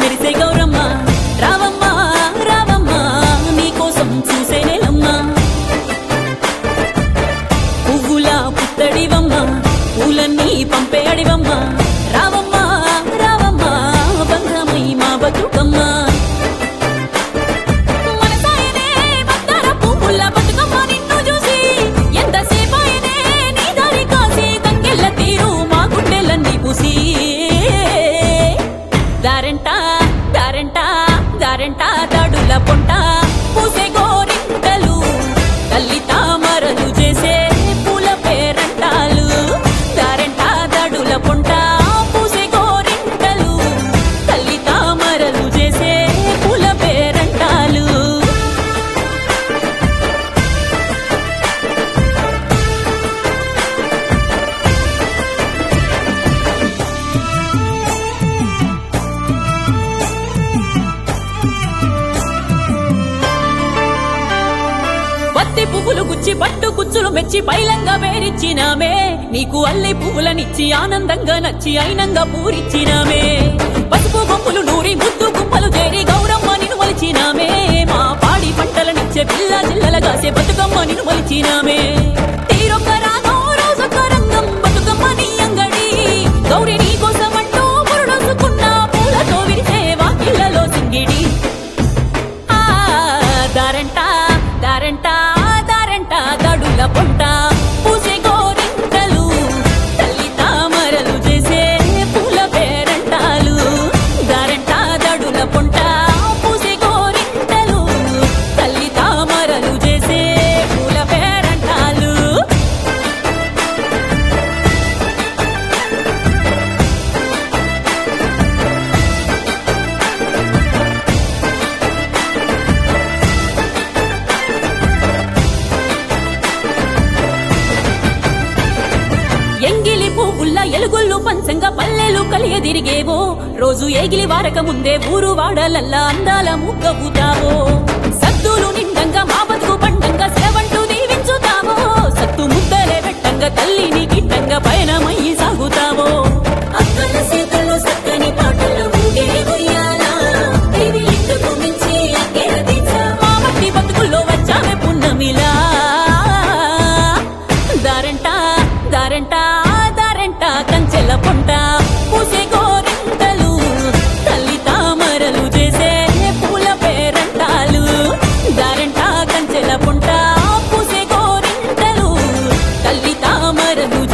మెరిసే గౌరమ్మ రావమ్మ రావమ్మ నీకోసం చూసే నెలమ్మ పువ్వుల పుత్తడివమ్మ పూలన్నీ పంపే అడివమ్మ రావమ్మ రావమ్మ బంధమై మా బతుకమ్మ మనసాయనే మందార పువ్వుల బతుకమ్మ నిన్ను చూసి ఎంతసేపాయనే నీ దారి కాసి తంగెళ్ళ తీరు మా గుండెలన్నీ పూసి దారంట దారంట దారంట దాడుల పొంట పూసే గోరింటలు తల్లి తామరలు చేసే పూల పేరంటాలు దారంట దాడుల పొంట పూసే గోరింటలు తల్లి తామరలు చేసే పూల పేరంటాలు పత్తి పువ్వులు గుచ్చి పట్టు కుచ్చులు మెచ్చి పైలంగా వేరిచ్చినామే నీకు అల్లి పువ్వులనిచ్చి ఆనందంగా నచ్చి అయినంగా పూరిచ్చినామే పసుపు బొమ్మలు నూరి ముద్దు గుమ్మలు చేరి గౌరమ్మ నిన్ను మలిచినామే మా పాడి పంటలనిచ్చే పిల్ల జిల్లల కాసే బతుకమ్మ నిన్ను మలిచినామే తీరొక్క రాగం రోజొక్క రంగం బతుకమ్మ నీ అంగడి గౌరి నీ కోసమంటూ మురుడొసుకున్న పూలతో విరిసే వాకిళ్ళలో సింగిడి ఆ దారంట దారంట దారంట దడుల పొంట పూసే గోరింటలు తల్లి తామరలు చేసే పూల పేరంటాలు దారంట దడుల పొంట పూసే గోరింటలు తల్లి తామరలు చేసే పూల పేరంటాలు ఎంగిలి పువ్వుల్ల ఎలుగుళ్ళు పంచంగా పల్లెలు కలియదిరిగేవో రోజు ఏగిలి వారక ముందే ఊరు వాడలల్లా అందాల ముగ్గవుతావో సద్దులు నిండంగా మా బతుకు పండంగా సెలవంటూ దీవించుతావో సత్తు ముద్దలే పెట్టంగా తల్లిని గిట్టంగా పయనమయ్యి సాగుతావో అక్కల సీతలు సక్కని పాటలు ఊగే ఉయ్యాల దేవి లింగకు మించి అక్కేర తీర్చా. మా మట్టి బతుకుల్లో వచ్చావే పున్నమిలా దారంట దారంట దారంట కంచెల పొంట పూసే గోరింటలు తల్లి తామరలు చేసే పూల పేరంటాలు దారంట కంచెల పొంట పూసే గోరింటలు తల్లి తామరలు